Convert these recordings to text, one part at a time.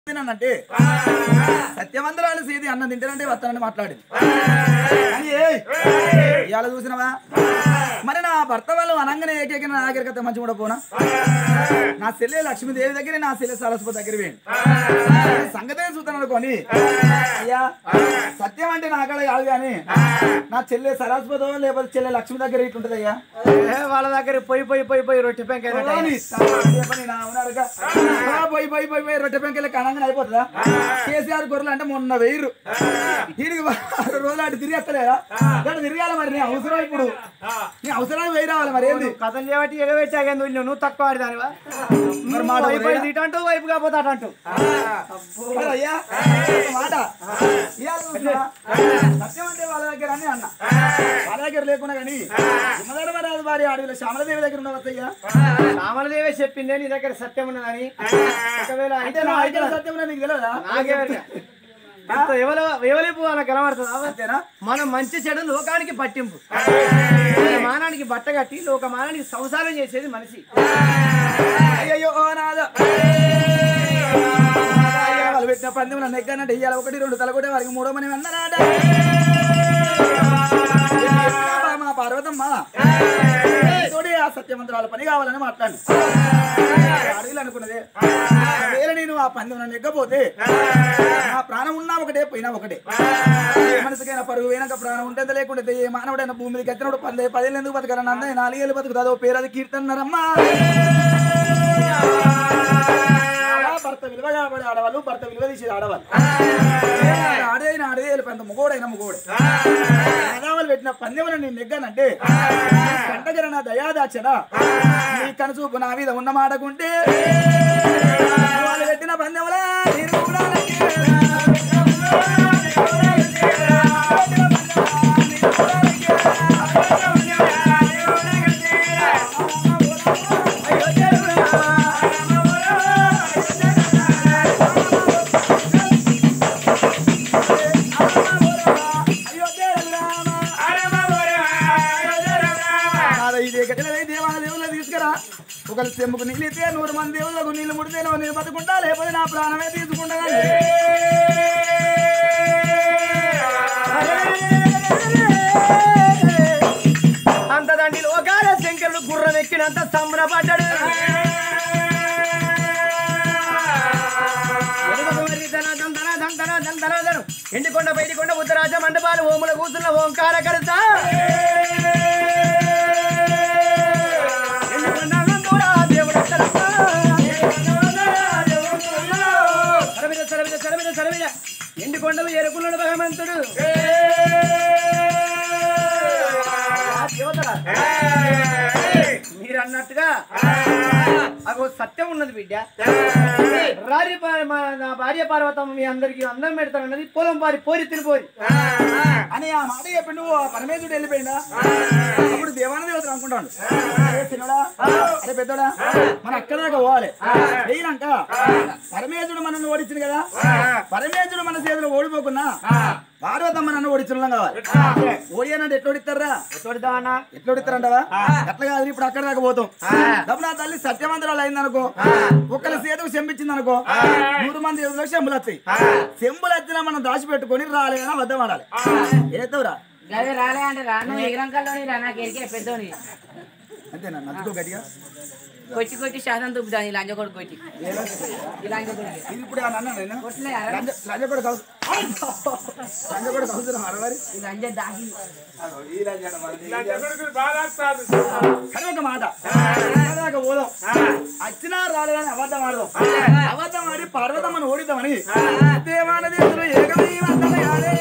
తిన్నానంటే సత్యవంతరాలు సీది అన్నం తింటానంటే వస్తానని మాట్లాడింది కానీ ఏయ్, ఇవాళ చూసినవా మరి నా భర్త వాళ్ళు అనంగానే ఏకైక నా దగ్గర కథ మంచి కూడా పోనా నా చెల్లె లక్ష్మీదేవి దగ్గర నా చెల్లె సరస్వతి దగ్గర పోయింది సంగతే చూస్తాను అనుకోని అయ్యా సత్యం అంటే నా అక్కడ కాదు కానీ నా చెల్లె సరస్వతో లేకపోతే చెల్లె లక్ష్మి దగ్గర ఇట్లుంటది అయ్యా ఏ, వాళ్ళ దగ్గర పోయి పోయి పోయి పోయి రొట్టె పెంకాయ పోనీ, ఏ పని నా ఉన్నారుగా? ఆ, పోయి పోయి పోయి పోయి రొట్టె పెంకెళ్ళి కనంగా అయిపోతుందా కేసీఆర్ గొర్రెలు అంటే మొన్న వెయ్యరు దీనికి ఆరు రోజులు అటు తిరిగి వస్తలేదా ఇక్కడ తిరగాలి మరి నీ అవసరం ఇప్పుడు నీ అవసరానికి వెయ్యి రావాలి మరి ఏంది కథలు చేయబట్టి ఎగబెట్టాగా నువ్వు నువ్వు తక్కువ ఆడిదానివా మరి మాట వైపు వదిలేరా? ఇటు అంటూ వైపు కాకపోతే అటు అంటూ మరి అయ్యా ఒక మాట ఇవాళ చూసినావా? సత్యం అంటే వాళ్ళ దగ్గర అని అన్న వాళ్ళ దగ్గర లేకున్నా కానీ సింహధర్మరాజు వారి అడవిలో శ్యామలదేవి దగ్గర ఉండవచ్చయ్యా రామలదేవే చెప్పిందే నీ దగ్గర సత్యం ఉన్నదని ఒకవేళ అంటే అయితే నా నా దగ్గర సత్యం ఉన్నది నీకు తెలియదా నాకే ఎవరు ఎవరిపు అలా కనబడుతుందా అంతేనా మనం మంచి చెడు లోకానికి పట్టింపు మానానికి బట్ట కట్టి లోక మానానికి సంసారం చేసేది మనిషి అయ్యయ్యో ఓ నాద వాళ్ళు పెట్టిన పందెం నన్ను ఎక్కనంటే ఇయ్యాల ఒకటి రెండు తల కొట్టే వారికి మూడో మని అన్నారాట మా పార్వతమ్మ తోడి ఆ సత్యమంత్రాల పని కావాలని మాట్లాడి అడవిలు అనుకున్నదే వేరే నేను ఆ పందెం నన్ను ఎక్కపోతే నా ప్రాణం ఉన్నా ఒకటే పోయినా ఒకటే ఏ మనసుకైనా పరుగు వెనక ప్రాణం ఉంటే లేకుంటే ఏ మానవుడైనా భూమి మీదకి ఎత్తినప్పుడు పదే పదేళ్ళు ఎందుకు బతకాలని అందరి నాలుగేళ్ళు బతుకుతుందో పేరు అది కీర్తన్నారమ్మా అలా భర్త విలువ కాబడి ఆడవాళ్ళు భర్త విలువ తీసేది ఆడవాళ్ళు ఆడైన ఆడేది పెద్ద ముగోడైన ముగోడు ఆడవాళ్ళు పెట్టిన పందెములు నేను నెగ్గానంటే కంటగర నా దయాదాచడా నీ కనుచూపు నా మీద ఉన్న మాటకుంటే వాళ్ళు పెట్టిన పందెములా నేను కూడా అయ్యో ఇదే కట్టినదే దేవాల దేవుళ్ళ తీసుకురా ఒకరు చెంబుకు నీళ్ళు ఇస్తే నూరు మంది దేవుళ్ళకు నీళ్లు ముడితే నేను బతుకుంటా లేకపోతే నా ప్రాణమే తీసుకుంటా అంత దండి లోకాల శంకరుడు గుర్రం ఎక్కినంత సంబరపడ్డాడు ఎనుకకుమరి ధన దంతన దంతన దంతన ధను. ఎండికొండ బయటికొండ ఉత్తరాజ మండపాలు ఓముల కూతున్న ఓంకార కడతా ఎండికొండ నందుడా దేవుడు అక్కడమ్మా. సరవిద సరవిద సరవిద సరవిద ఎండికొండలు ఎరుకున్నాడు భగవంతుడు ఆ దేవతలా? మీరు అన్నట్టుగా అగో సత్యం ఉన్నది బిడ్డ రారి పా- మా- నా భార్య పార్వతమ్మ మీ అందరికి అందం పెడతానన్నది పొలం పారి పోరి తిరిపోరి అని ఆ మాట చెప్పి నువ్వు ఆ పరమేశ్వరుడు వెళ్ళిపోయిందా అప్పుడు దేవాన దేవతలు అనుకుంటాడు అరే చిన్నడా అరే పెద్దోడా మన అక్కడ దాకా పోవాలి అయినాక పరమేశ్వరుడు మనల్ని ఓడించింది కదా పరమేశ్వరుడు మన చేతిలో ఓడిపోకున్నా పార్వతమ్మ నన్ను ఓడించడం కావాలి ఓడియానంటే ఎట్లా ఓడిస్తారా చూడదామన్నా ఎట్లా ఓడిస్తారంటవా ఎట్లా కాదు ఇప్పుడు అక్కడ దాకా పోతాం డబ్బు నా తల్లి సత్యవంతరాలు అయిందనుకో ఒక్కరి చేతికి చెంపించింది అనుకో నూరు మంది ఎదురు చెంబులు వస్తాయి చెంబులు వచ్చినా మనం దాచిపెట్టుకొని రాలేనా వద్ద వాడాలి ఏతవురా గది రాలే అంటే రా నువ్వు ఎగరంకల్లోని రా నాకు ఎరికే పెద్దోని అంతేనా నచ్చుకో గట్టిగా కొట్టి కొట్టి శాతం తుప్పుతాను ఈ లంజ కొడుకు కొట్టి ఈ లంజ కొడుకు ఇది ఇప్పుడు అని అన్నా నేను కొట్టలే లంజ లంజ కూడా కౌసు లంజ కూడా కౌసురా అరవారి ఈ లంజ దాగి కానీ ఒక మాట దాకా పోదాం వచ్చినా రాలేదని అబద్ధం ఆడదాం అబద్ధం ఆడి పార్వతమ్మను ఓడిద్దామని దేవాన దేవుడు ఏకమై వందనయాలే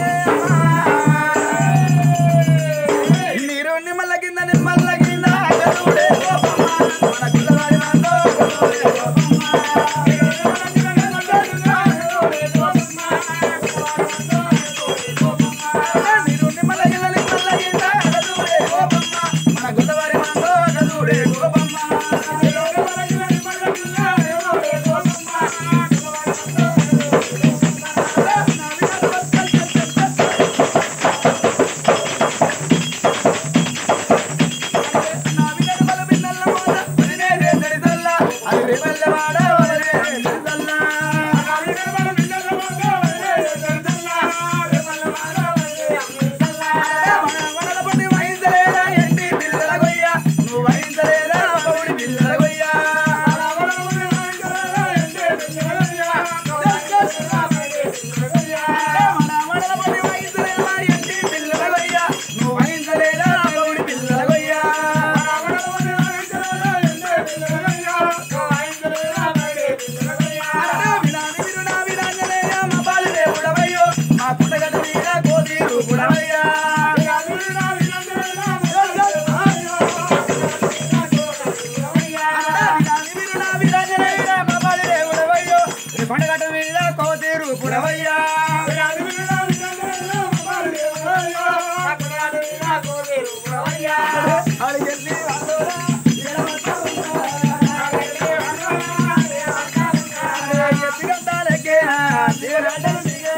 నీరు నిమ్మల కింద నిమ్మల కింద గరుడే గోపమ్మ. మన పిల్లవాడి వాందో గరుడే గోపమ్మ. నీరు నిమ్మల కింద నిమ్మల కింద గరుడే గోపమ్మ. మన గుల్లవాడి వాందో గరుడే గోపమ్మ. అయ్యా కోతేరు పురవయ్యా అడిగెళ్ళి వాళ్ళోరా, ఎత్తిగడ్డాలకే, తీరాటలు దిగే.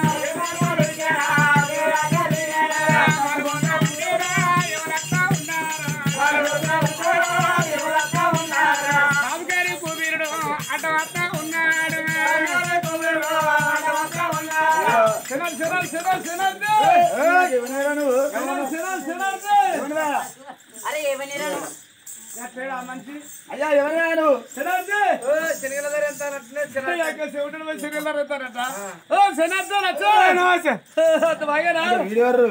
సాగుకారి కుబీరుడు అటు అత్త ఉన్నాడు సినాల్ సినాల్ సినాల్ సినాల్ ఏయ్, ఎవరైనా నువ్వు? సినాల్ సినాల్ ఎవరివా? అరే ఏమని మనిషి అయ్యా ఎవరైనా నువ్వు? సినాల్ శనగల ధర ఎంత అన్నట్లే వీడెవరు?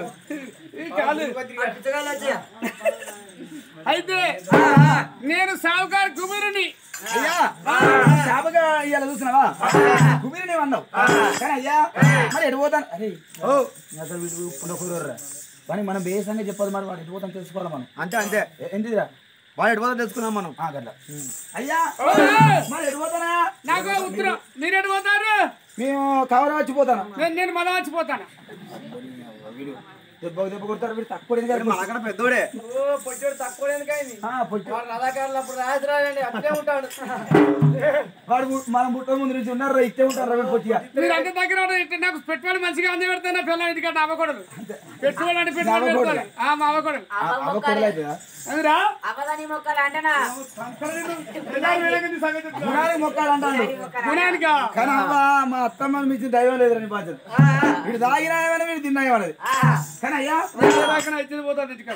అయితే నేను సావుకారు కుబీరుని అయ్యా చేపగా ఇవాళ చూసినావా కుబీరుని అన్నావు కానీ అయ్యా మరి ఎటు పోతాను అరే ఓ అసలు వీడు పుల్లకూరరా కానీ మనం బేసంగా చెప్పదు మరి వాడు ఎటు పోతాను తెలుసుకోవాలి మనం అంతే అంతే ఎ- ఎందుకురా వాడు ఎటుపోతా తెలుసుకుందాం మనం ఆ, గట్ల అయ్యా మరి ఎటు పోతానా నాకు ఉత్తరం మీరు ఎటు పోతారు మేము కవర్ వచ్చిపోతాను నేను నేను మళ్ళా వచ్చిపోతాను వీడు దెబ్బ దెబ్బ కొడతారు వీడు తక్కువ ఎందుకు మనకన్నా పెద్దోడే పొట్టోడు తక్కువ ఎందుకైంది ఆ, పొట్టి. వాడు రథాకారులు అప్పుడు రాజరాజండి అట్లే ఉంటాడు వాడు ము- మనం పుట్ట ముందు నుంచి ఉన్నారు ఇచ్చే ఉంటారు వీడు పొట్టిగా మీరు అంత దగ్గర ఉంటే ఇట్లా నాకు పెట్టుబడి మంచిగా అంది పెడితే నా పిల్లలు ఇంటికంటే అవ్వకూడదు పెట్టుబడి అంటే పెట్టుబడి పెట్టుకోవాలి ఆ మా అవ్వకూడదు అవ కొడలు అవుతుందా అందురా అబదని మొక్కలు అంటనా గుణానికి మొక్కాడు అంటాడు గుణానికా కానీ అవ్వ మా అత్తమ్మ మించి దైవం లేదురా నీ బాధ్యత వీడు తాగినా ఏమన్నా వీడు తిన్నా ఏమన్నది కానీ అయ్యా దాకా ఇచ్చింది పోతుంది ఇంటికాడ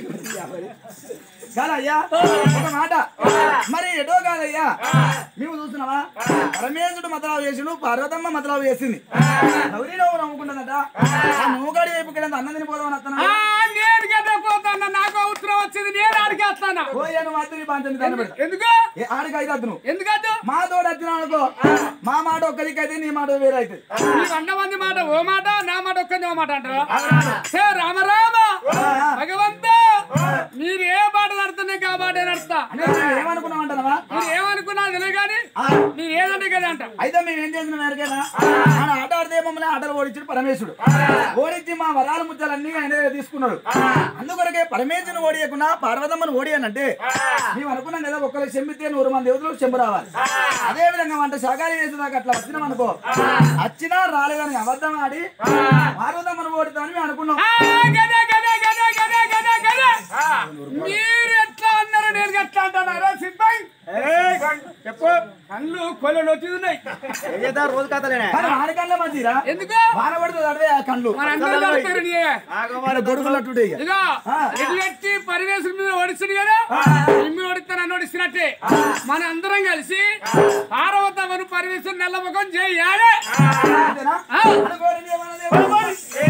కానీ అయ్యా ఒక మాట మరి ఎటో కాదయ్యా మేము చూస్తున్నావా పరమేశ్వరుడు మతలావు చేసిండు పార్వతమ్మ మతలావు చేసింది గౌరీ నువ్వు నమ్ముకుంటుందట ఆ నూగాడి వైపు కింద అన్నం తినిపోదామని అత్తనా ఆ, నేను గడ్డ పోతాను నాకు ఉత్తరం వచ్చింది నేను ఆడికి వస్తాను పోయాను మాత్రం నీ పంచని దండ పెడతా ఎందుకు ఏ ఆడికి అయితే అద్దు నువ్వు ఎందుకంటే మా తోడు వచ్చినా అనుకో మా మాట ఒక్కరికి అయితే నీ మాట వేరే అవుతుంది ఈ వంద మంది మాట ఓ మాట నా మాట ఒక్కది ఓ మాట అంటారా సే రామ రామ భగవంత మీరు ఏ మాట నడుతున్నాయి కా మాట నడుస్తా అంటే నువ్వు ఏమనుకున్నావు అంటావా మీరు ఏమనుకున్నా తెలియదు కానీ మీరు ఏదంటే కదా అంట అయితే మేము ఏం చేసిన మేరకేనా ఆయన ఆట ఆడితే మమ్మల్ని ఆటలు ఓడించాడు పరమేశ్వరుడు ఓడించి మా వరాల ముద్దలన్నీ ఆయన దగ్గర తీసుకున్నాడు అందుకొరకే పరమేశ్వరుని ఓడియకుండా పార్వతమ్మను ఓడియానంటే మేము అనుకున్నాం కదా ఒక్కరికి చెంపితే నూరు మంది యువతులు చెంపు రావాలి అదే విధంగా వంట శాఖాలు వేసేదాకా అట్లా వచ్చినాం అనుకో వచ్చినా రాలేదని అబద్ధం ఆడి పార్వతమ్మను ఓడితామని మేము అనుకున్నాం ఆ, గదే, గదే, గదే, గదే, గదే, గదే. మీరు ఎట్లా అన్నారు నేను ఎట్లా అంటున్నారా సిబ్బంది చెప్పు కళ్ళు కొలను వచ్చింది ఏం చేద్దాం రోజు కథలేనే కానీ వానకల్లా మంచిరా ఎందుకు వాన పడుతుంది అడవే ఆ కళ్ళు మన అందరూ కలుస్తారు నీ. వాళ్ళ గొడుగులట్టుంటే ఇక ఇదిగో ఎట్లెట్టి పరివేశం మీద ఓడిస్తుంది కదా ఇమ్మి ఓడిస్తే నన్ను ఓడిస్తున్నట్టే మన అందరం కలిసి పార్వతమ్మను పరివేశం నెల్లముఖం చేయాలి అంతేనా? ఆ. అనుకోని ఏమన్నది ఏమన్నది?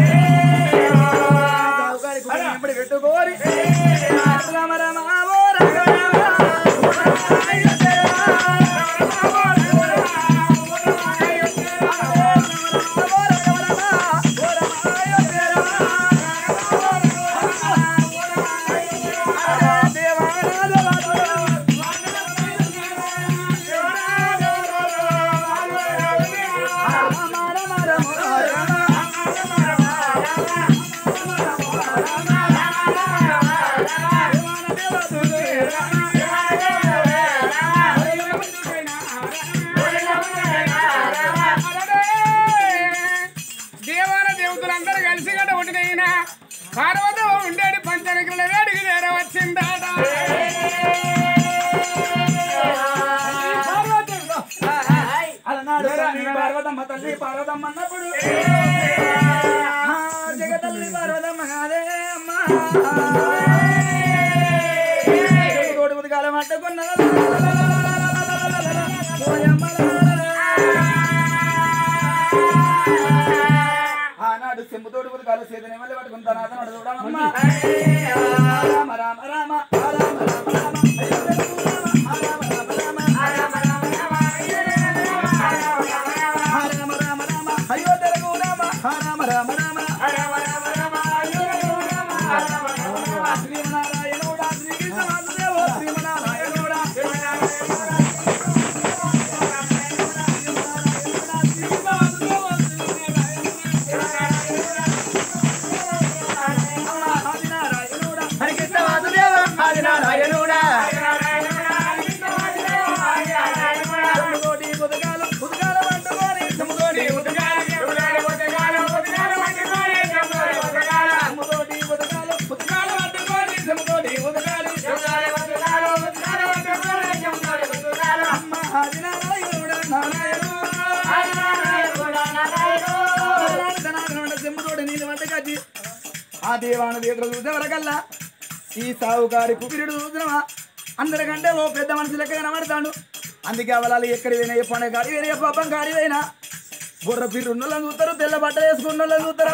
సావుకారి కుటుంబం వెంబడి పెట్టుకోరి. రామ రామ ఓ రామ రామ. దేవాల దేవతలందరూ కలిసి గడ్డ ఉండినైనా పార్వతం ఉండేది పంచనకుల వేడికి చేర వచ్చిందాట అలనాడు తల్లి పార్వతమ్మ తల్లి పార్వతమ్మ అన్నప్పుడు ఆ, జగతల్లి పార్వతమ్మ కాదే అమ్మా తోడు ముదిగాల మట్టుకున్న ఆనాడు చెంబుతోడు ముదిగాలు చేతనే మళ్ళీ పట్టుకుంటాను అతను చూడమమ్మా రామ రామ రామ రామ రామ రామ రామ రామ రామ అయ్యో తెలుగు రామ రామ రామ రామ శ్రీనారాయణుడా శ్రీకృష్ణ వాసుదేవ శ్రీనారాయణుడా ఆ దేవాను దేవతలు చూసే వరకల్లా ఈ సావుకారి కుబిరుడు చూసినవా అందరికంటే ఓ పెద్ద మనిషి లెక్క కనబడతాడు అందుకే అవలాలు ఎక్కడి పోయినా ఏ పండుగ కాడి పోయినా ఏ పబ్బం కాడి పోయినా బుర్ర పిర్రు ఉన్నోళ్ళని చూస్తారు తెల్ల బట్టలు వేసుకున్న వాళ్ళని చూస్తారు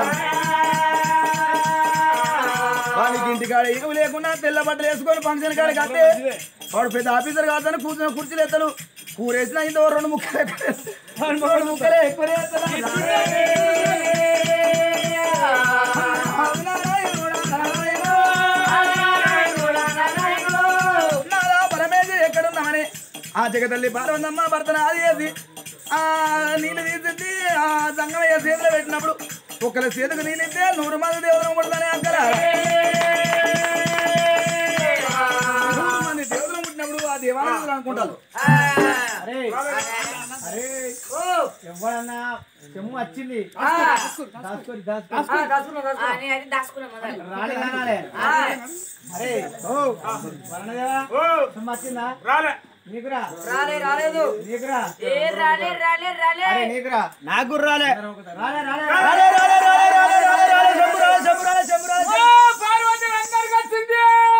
వాళ్ళకి ఇంటికాడ ఏమి లేకుండా తెల్ల బట్టలు వేసుకొని ఫంక్షన్ కాడ కట్టే వాడు పెద్ద ఆఫీసర్ కాదని కూర్చుని కుర్చీలు ఎత్తాడు కూరేసిన ఇంత ఓ రెండు ముక్కలు ఎక్కువ రెండు ముక్కలే ఎక్కువ పరమేశ్వరి ఎక్కడున్నామని ఆ జగతల్లి పార్వతమ్మ భర్తన ఆది చేసి ఆ నీళ్ళు తీసింది ఆ సంగమయ్య చేతిలో పెట్టినప్పుడు ఒకరి చేతికి నీళ్ళు ఇస్తే నూరు మంది దేవుడు ముడతానే అక్కడ నూరు మంది దేవుడు ముట్టినప్పుడు ఆ దేవాలయం అనుకుంటారు అరే అరే ఎవరన్నా చెమ్ము వచ్చింది దాచుకోరి దాచుకోరి నేను అది దాచుకున్నా మొదలు రాలే రాలే అరే ఓ వరణదేవా చెమ్ము వచ్చిందా రాలే నీకురా రాలే రాలేదు నీకురా ఏ రాలే రాలే రాలే అరే నీకురా నాకు రాలే రాలే రాలే రాలే రాలే రాలే రాలే రాలే రాలే శంభు రాలే శంభు రాలే శంభు రాలే ఓ పార్వతి అందరికి వచ్చింది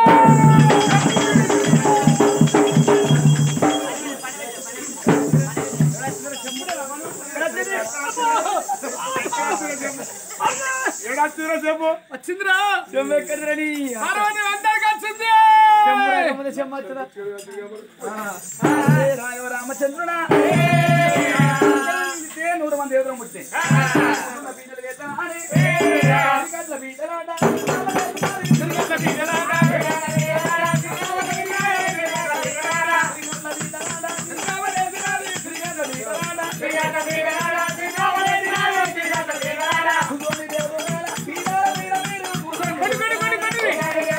ఏడాచిరా చెప్పు వచ్చిందిరా శంభు ఎక్కడిరని పార్వతి అందరికి వచ్చింది చెమ్ము రాకముందే చెమ్ము వచ్చిందా రాఘవ రామచంద్రుడా ఇదే నూరు మంది ఎదురు ముట్టి బీటలు వేస్తానని, తిరిగట్ల బీటలాట, తిరిగట్ల బీటలాట, కూర్చోండి దేవుడు, బీటల మీద మీరు కూర్చోండి. కొడి కొడి కొడి కొడి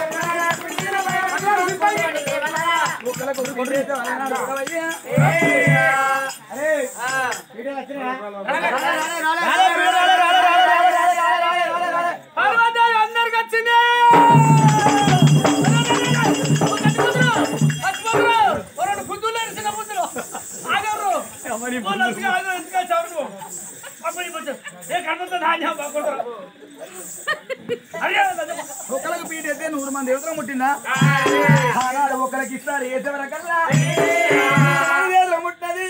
కుక్కల కొడు కొడు రేతే వలనాడు ఒక్కవయ్యా. అరే వీడియోలు వచ్చినాయా రాలే, బీటలు రాలే, రాలే, రాలే, రాలే, రాలే, రాలే, రాలే, రాలే. పార్వతి అందరికి వచ్చింది ఒక్కలకు పీట అయితే నూరు మంది యువతలు ముట్టిందా ఆనాడు ఒకరికి ఇస్తారు వేసేవరకల్లా యువతలు ముట్టది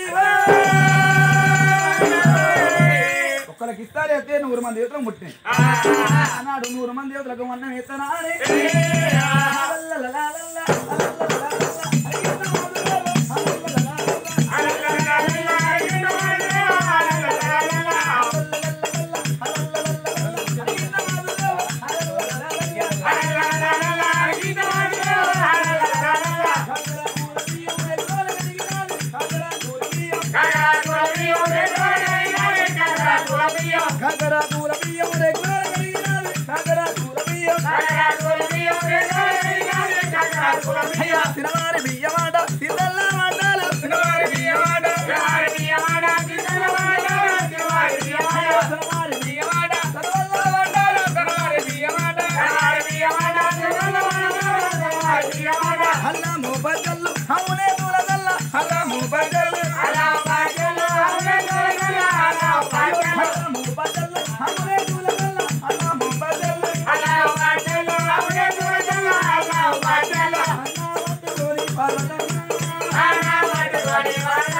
ఒక్కరికి ఇస్తారు అయితే నూరు మంది యువతలు ముట్టింది ఆనాడు నూరు మంది యువతలకు మన్నం ఎత్తనా అని కాకర దూర బియ్యం రెగ్యులర్ కలిగినది కాకర దూర బియ్యం అయ్యా సినవారి బియ్యమాట సిద్ధల్ల మండలం సినవారి బియ్యమాట సినవారి బియ్యమాట సర్వల్ల మండలం సినవారి బియ్యమాట అల్లా మోపజల్లు అవునే దూరదల్ల అల్లా మోపజల్లు అల్లా మోపజల్లు అవునే దూరదల్ల అల్లా మోపజల్లు అల్లా పట్టుకొని పర్వతమ్మ అల్లా పట్టుకొని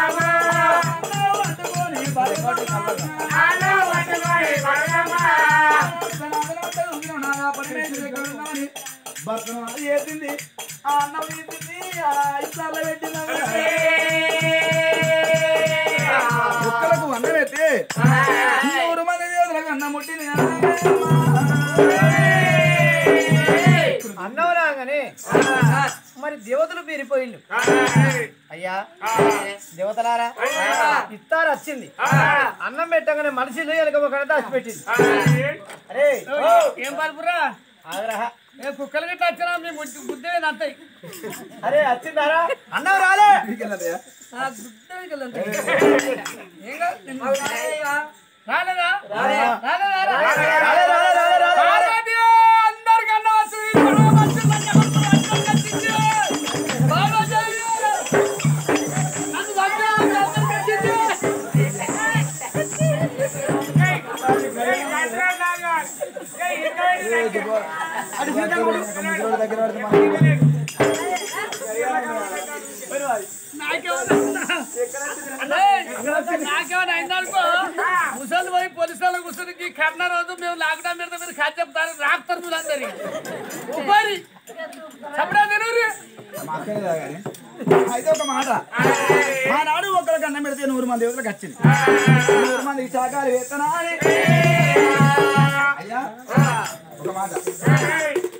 పర్వతమ్మ భర్తను అది చేసింది ఆ అన్నం తీసింది ఆ ఇస్తార్లో పెట్టింది కుక్కలకు అన్నం ఎత్తి నూరు మంది దేవులకు అన్నం ముట్టింది అన్నం రాగానే మరి దేవతలు పేరిపోయిండు అయ్యా దేవతలారా ఇత్తారు వచ్చింది అన్నం పెట్టగానే మనుషులు వెనక ఒక దాచి పెట్టింది అరే ఏం పలుపురా ఆగ్రహ ఏ కుక్కలు గిట్ల వచ్చినా మీ ముద్దు బుద్ధి అంతాయి అరే వచ్చిందారా అన్నం రాలే రాలేదా రాలే. రాలేదా రాలే, రాలే, రాలే, రాలే. పార్వతి అందరికన్నా వచ్చింది ఇప్పుడు మంచి మంచి కొడుకులు అందరికీ వచ్చింది. పార్వతి నన్ను చంపే అందరికీ వచ్చింది. ఏయ్, ఏయ్, ఏయ్, అటు సీతం కొడు. ముసలోడు దగ్గర పడితే మనం- నాకేమైనా అయిందనుకో ముసలి పోయి పోలీసు వాళ్ళకి కూర్చొని కన్న రోజు మేము లాక్డౌన్ పెడితే మీరు ఖర్చు చెప్తారు రాకుతారు మీరు అందరి ఉపాధి చెప్పడా తెలియదు మా అక్కడే తాగాలి. అయితే ఒక మాట ఆనాడు ఒకరికి అన్నం పెడితే నూరు మంది యువతలకు వచ్చింది నూరు మందికి శాఖలు వేతనాలి అయ్యా ఒక మాట